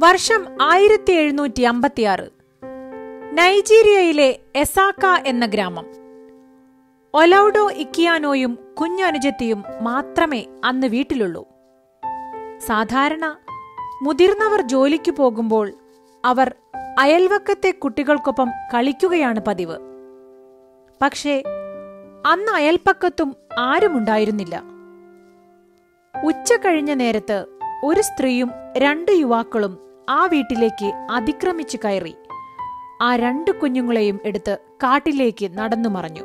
വർഷം ആയിരത്തി എഴുന്നൂറ്റി അമ്പത്തിയാറ് നൈജീരിയയിലെ എസാക്ക എന്ന ഗ്രാമം ഒലൌഡോ ഇക്കിയാനോയും കുഞ്ഞനുജത്തിയും മാത്രമേ അന്ന് വീട്ടിലുള്ളൂ സാധാരണ മുതിർന്നവർ ജോലിക്കു പോകുമ്പോൾ അവർ അയൽവക്കത്തെ കുട്ടികൾക്കൊപ്പം കളിക്കുകയാണ് പതിവ് പക്ഷേ അന്ന് അയൽപ്പക്കത്തും ആരുമുണ്ടായിരുന്നില്ല ഉച്ച കഴിഞ്ഞ നേരത്ത് ഒരു സ്ത്രീയും രണ്ട് യുവാക്കളും ആ വീട്ടിലേക്ക് അതിക്രമിച്ചു കയറി ആ രണ്ട് കുഞ്ഞുങ്ങളെയും എടുത്ത് കാട്ടിലേക്ക് നടന്നു മറഞ്ഞു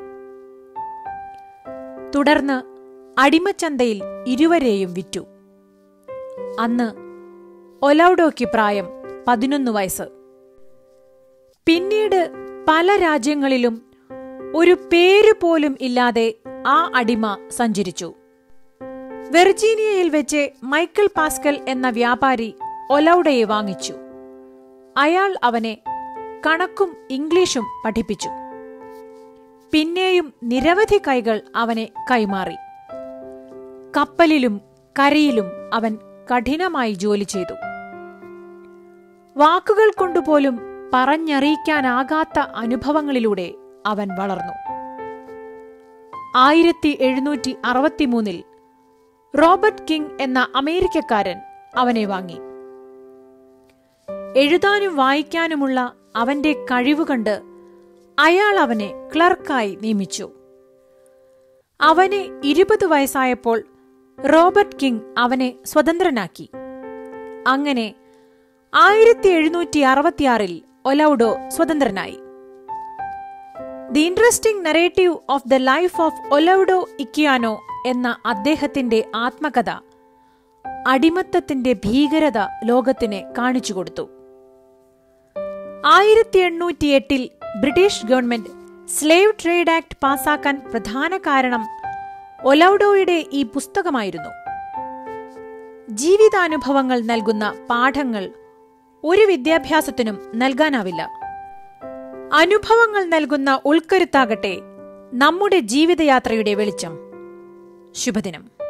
തുടർന്ന് അടിമച്ചന്തയിൽ ഇരുവരെയും വിറ്റു അന്ന് ഒലൌഡോയ്ക്ക് പ്രായം പതിനൊന്ന് വയസ്സ് പിന്നീട് പല രാജ്യങ്ങളിലും ഒരു പേര് പോലും ഇല്ലാതെ ആ അടിമ സഞ്ചരിച്ചു വെർജീനിയയിൽ വെച്ച് മൈക്കിൾ പാസ്കൽ എന്ന വ്യാപാരി ഒലൌഡയെ വാങ്ങിച്ചു അയാൾ അവനെ കണക്കും ഇംഗ്ലീഷും പഠിപ്പിച്ചു പിന്നെയും നിരവധി കൈകൾ അവനെ കൈമാറി കപ്പലിലും കരയിലും അവൻ കഠിനമായി ജോലി ചെയ്തു വാക്കുകൾ കൊണ്ടുപോലും പറഞ്ഞറിയിക്കാനാകാത്ത അനുഭവങ്ങളിലൂടെ അവൻ വളർന്നു ആയിരത്തി എഴുന്നൂറ്റി അറുപത്തിമൂന്നിൽ റോബർട്ട് കിങ് എന്ന അമേരിക്കക്കാരൻ അവനെ വാങ്ങി എഴുതാനും വായിക്കാനുമുള്ള അവന്റെ കഴിവ് കണ്ട് അയാൾ അവനെ ക്ലർക്കായി നിയമിച്ചു അവന് ഇരുപത് വയസ്സായപ്പോൾ റോബർട്ട് കിങ് അവനെ സ്വതന്ത്രനാക്കി അങ്ങനെ ആയിരത്തി എഴുന്നൂറ്റി അറുപത്തിയാറിൽ ഒലൌഡോ സ്വതന്ത്രനായി the interesting narrative of the life of Olaudah Equiano എന്ന അദ്ദേഹത്തിന്റെ ആത്മകഥ അടിമത്തത്തിന്റെ ഭീകരത ലോകത്തിന് കാണിച്ചുകൊടുത്തു ആയിരത്തി എണ്ണൂറ്റി എട്ടിൽ British government slave trade act പാസാക്കാൻ പ്രധാന കാരണം ഒലൌഡോയുടെ ഈ പുസ്തകമായിരുന്നു ജീവിതാനുഭവങ്ങൾ നൽകുന്ന പാഠങ്ങൾ ഒരു വിദ്യാഭ്യാസത്തിനും നൽകാനാവില്ല അനുഭവങ്ങൾ നൽകുന്ന ഉൾക്കരുത്താകട്ടെ നമ്മുടെ ജീവിതയാത്രയുടെ വെളിച്ചം ശുഭദിനം